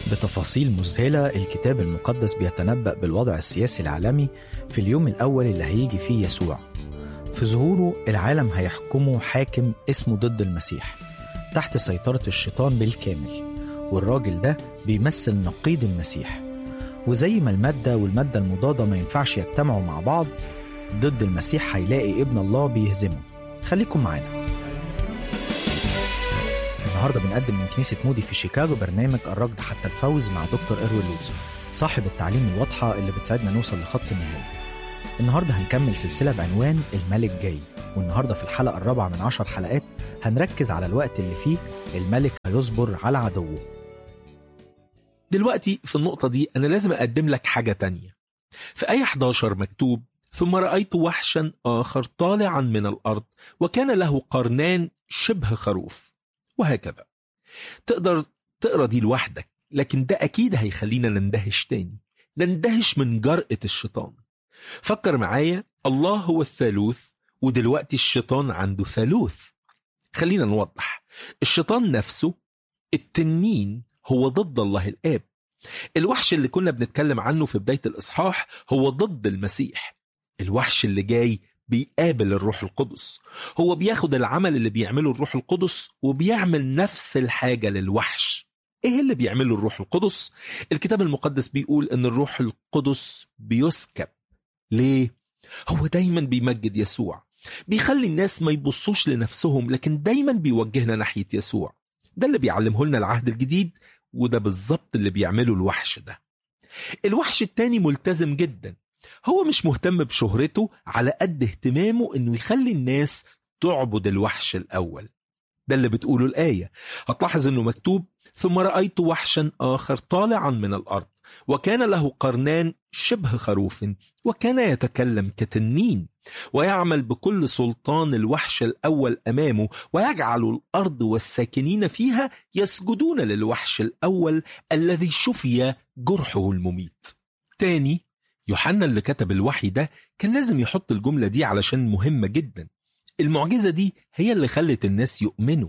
بتفاصيل مذهلة الكتاب المقدس بيتنبأ بالوضع السياسي العالمي في اليوم الأول اللي هيجي فيه يسوع في ظهوره العالم هيحكمه حاكم اسمه ضد المسيح تحت سيطرة الشيطان بالكامل والراجل ده بيمثل نقيض المسيح وزي ما المادة والمادة المضادة ما ينفعش يجتمعوا مع بعض ضد المسيح هيلاقي ابن الله بيهزمه خليكم معانا النهارده بنقدم من كنيسة مودي في شيكاغو برنامج الركض حتى الفوز مع دكتور إروين لوتس صاحب التعليم الواضحة اللي بتساعدنا نوصل لخط النهاية النهارده هنكمل سلسلة بعنوان الملك جاي والنهارده في الحلقة الرابعة من عشر حلقات هنركز على الوقت اللي فيه الملك هيصبر على عدوه دلوقتي في النقطة دي أنا لازم أقدم لك حاجة تانية في آية 11 مكتوب ثم رأيت وحشا آخر طالعا من الأرض وكان له قرنان شبه خروف وهكذا تقدر تقرا دي لوحدك لكن ده أكيد هيخلينا نندهش تاني نندهش من جرأة الشيطان فكر معايا الله هو الثالوث ودلوقتي الشيطان عنده ثالوث خلينا نوضح الشيطان نفسه التنين هو ضد الله الآب الوحش اللي كنا بنتكلم عنه في بداية الإصحاح هو ضد المسيح الوحش اللي جاي بيقابل الروح القدس هو بياخد العمل اللي بيعمله الروح القدس وبيعمل نفس الحاجة للوحش ايه اللي بيعمله الروح القدس الكتاب المقدس بيقول ان الروح القدس بيسكب ليه هو دايما بيمجد يسوع بيخلي الناس ما يبصوش لنفسهم لكن دايما بيوجهنا ناحية يسوع ده اللي بيعلمه لنا العهد الجديد وده بالظبط اللي بيعمله الوحش ده الوحش التاني ملتزم جدا هو مش مهتم بشهرته على قد اهتمامه انه يخلي الناس تعبد الوحش الاول ده اللي بتقوله الآية هتلاحظ انه مكتوب ثم رأيت وحشا آخر طالعا من الأرض وكان له قرنان شبه خروف وكان يتكلم كتنين ويعمل بكل سلطان الوحش الأول أمامه ويجعل الأرض والساكنين فيها يسجدون للوحش الأول الذي شفي جرحه المميت تاني يوحنا اللي كتب الوحي ده كان لازم يحط الجملة دي علشان مهمة جدا المعجزة دي هي اللي خلت الناس يؤمنوا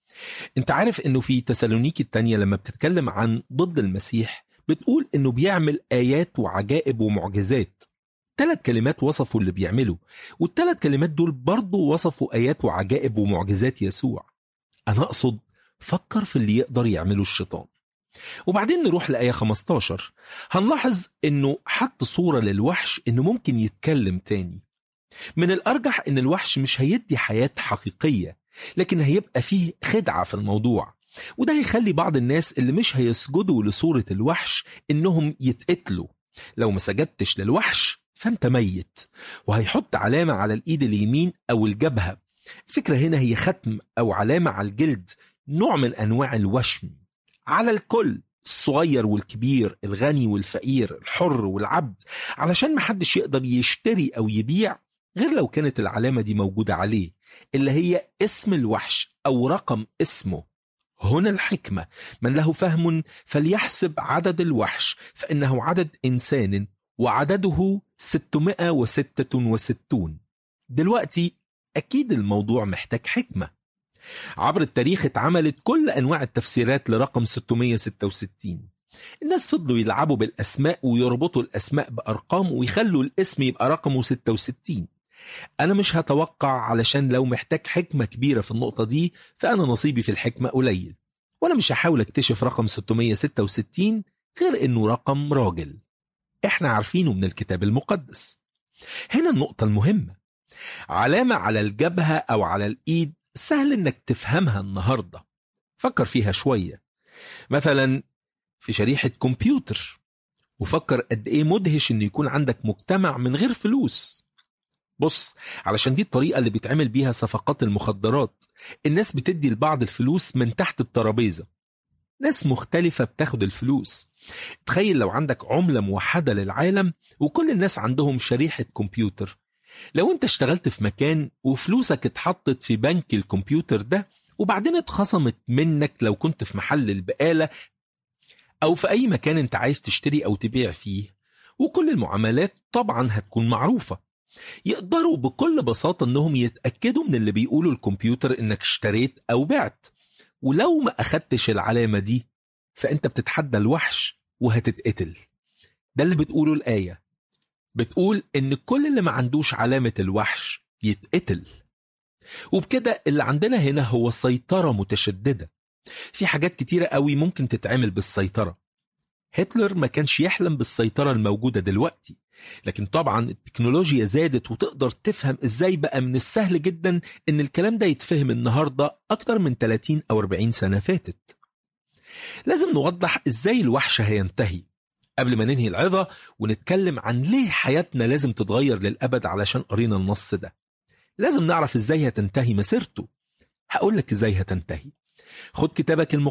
انت عارف انه في تسالونيكي التانية لما بتتكلم عن ضد المسيح بتقول انه بيعمل ايات وعجائب ومعجزات ثلاث كلمات وصفوا اللي بيعمله والثلاث كلمات دول برضه وصفوا ايات وعجائب ومعجزات يسوع انا اقصد فكر في اللي يقدر يعمله الشيطان وبعدين نروح لآية 15 هنلاحظ انه حط صورة للوحش انه ممكن يتكلم تاني من الأرجح ان الوحش مش هيدي حياة حقيقية لكن هيبقى فيه خدعة في الموضوع وده هيخلي بعض الناس اللي مش هيسجدوا لصورة الوحش انهم يتقتلوا لو ما سجدتش للوحش فانت ميت وهيحط علامة على الايد اليمين او الجبهة الفكرة هنا هي ختم او علامة على الجلد نوع من انواع الوشم على الكل الصغير والكبير الغني والفقير الحر والعبد علشان محدش يقدر يشتري او يبيع غير لو كانت العلامة دي موجودة عليه اللي هي اسم الوحش أو رقم اسمه هنا الحكمة من له فهم فليحسب عدد الوحش فإنه عدد إنسان وعدده 666 دلوقتي أكيد الموضوع محتاج حكمة عبر التاريخ اتعملت كل أنواع التفسيرات لرقم 666 الناس فضلوا يلعبوا بالأسماء ويربطوا الأسماء بأرقام ويخلوا الاسم يبقى رقمه 66 أنا مش هتوقع علشان لو محتاج حكمة كبيرة في النقطة دي فأنا نصيبي في الحكمة قليل وأنا مش هحاول اكتشف رقم 666 غير إنه رقم راجل إحنا عارفينه من الكتاب المقدس هنا النقطة المهمة علامة على الجبهة أو على الإيد سهل إنك تفهمها النهاردة فكر فيها شوية مثلا في شريحة كمبيوتر وفكر قد إيه مدهش إن يكون عندك مجتمع من غير فلوس بص علشان دي الطريقة اللي بيتعمل بيها صفقات المخدرات الناس بتدي لبعض الفلوس من تحت الترابيزة ناس مختلفة بتاخد الفلوس تخيل لو عندك عملة موحدة للعالم وكل الناس عندهم شريحة كمبيوتر لو انت اشتغلت في مكان وفلوسك اتحطت في بنك الكمبيوتر ده وبعدين اتخصمت منك لو كنت في محل البقالة أو في أي مكان انت عايز تشتري أو تبيع فيه وكل المعاملات طبعا هتكون معروفة يقدروا بكل بساطة انهم يتأكدوا من اللي بيقوله الكمبيوتر انك اشتريت او بعت ولو ما اخدتش العلامة دي فأنت بتتحدى الوحش وهتتقتل ده اللي بتقوله الآية بتقول إن كل اللي ما عندوش علامة الوحش يتقتل وبكده اللي عندنا هنا هو سيطرة متشددة في حاجات كتيرة قوي ممكن تتعمل بالسيطرة هتلر ما كانش يحلم بالسيطرة الموجودة دلوقتي لكن طبعا التكنولوجيا زادت وتقدر تفهم ازاي بقى من السهل جدا ان الكلام ده يتفهم النهاردة اكتر من 30 او 40 سنة فاتت لازم نوضح ازاي الوحش هينتهي قبل ما ننهي العظة ونتكلم عن ليه حياتنا لازم تتغير للأبد علشان قرينا النص ده لازم نعرف ازاي هتنتهي مسيرته هقول لك ازاي هتنتهي خد كتابك المقدس